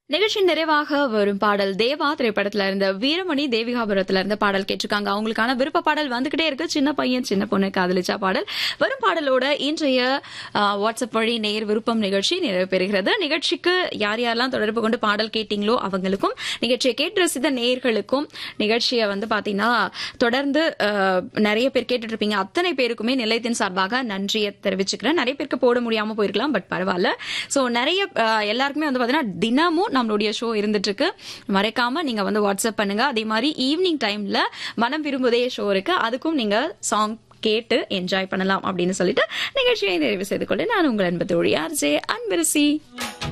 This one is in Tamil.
நிகழ்ச்சி நிறைவாக வரும் பாடல் தேவா திரைப்படத்துல இருந்த வீரமணி தேவிகாபுரத்துல இருந்த பாடல் கேட்டிருக்காங்க அவங்களுக்கான விருப்ப பாடல் வந்துகிட்டே இருக்கு சின்ன பையன் சின்ன பொண்ணு காதலிச்சா பாடல் வரும் பாடலோட இன்றைய ஆ, வாட்ஸ்அப் வழி நேர் விருப்பம் நிகழ்ச்சி நிறைவு பெறுகிறது நிகழ்ச்சிக்கு யார் யாரெல்லாம் தொடர்பு கொண்டு பாடல் கேட்டீங்களோ அவங்களுக்கும் நிகழ்ச்சியை கேட்டு ரசித்த நேயர்களுக்கும் நிகழ்ச்சியை வந்து பாத்தீங்கன்னா தொடர்ந்து ஆ, நிறைய பேர் கேட்டுட்டு இருப்பீங்க அத்தனை பேருக்குமே நிலையத்தின் சார்பாக நன்றியை தெரிவிச்சுக்கிறேன் நிறைய பேருக்கு போட முடியாம போயிருக்கலாம் பட் பரவாயில்ல சோ நிறைய ஆ, எல்லாருக்குமே வந்து பாத்தீங்கன்னா தினமும் நம்மளுடைய ஷோ இருந்துட்டு இருக்கு மறைக்காம நீங்க வந்து வாட்ஸ்அப் பண்ணுங்க அதே மாதிரி ஈவினிங் டைம்ல மனம் விரும்புதே ஷோ இருக்கு அதுக்கும் நீங்க சாங் கேட்டு என்ஜாய் பண்ணலாம் அப்படின்னு சொல்லிட்டு நிகழ்ச்சியை நிறைவு செய்து கொண்டு நான் உங்கள் அன்பு தோழி ஆர்ஜே அன்பரசி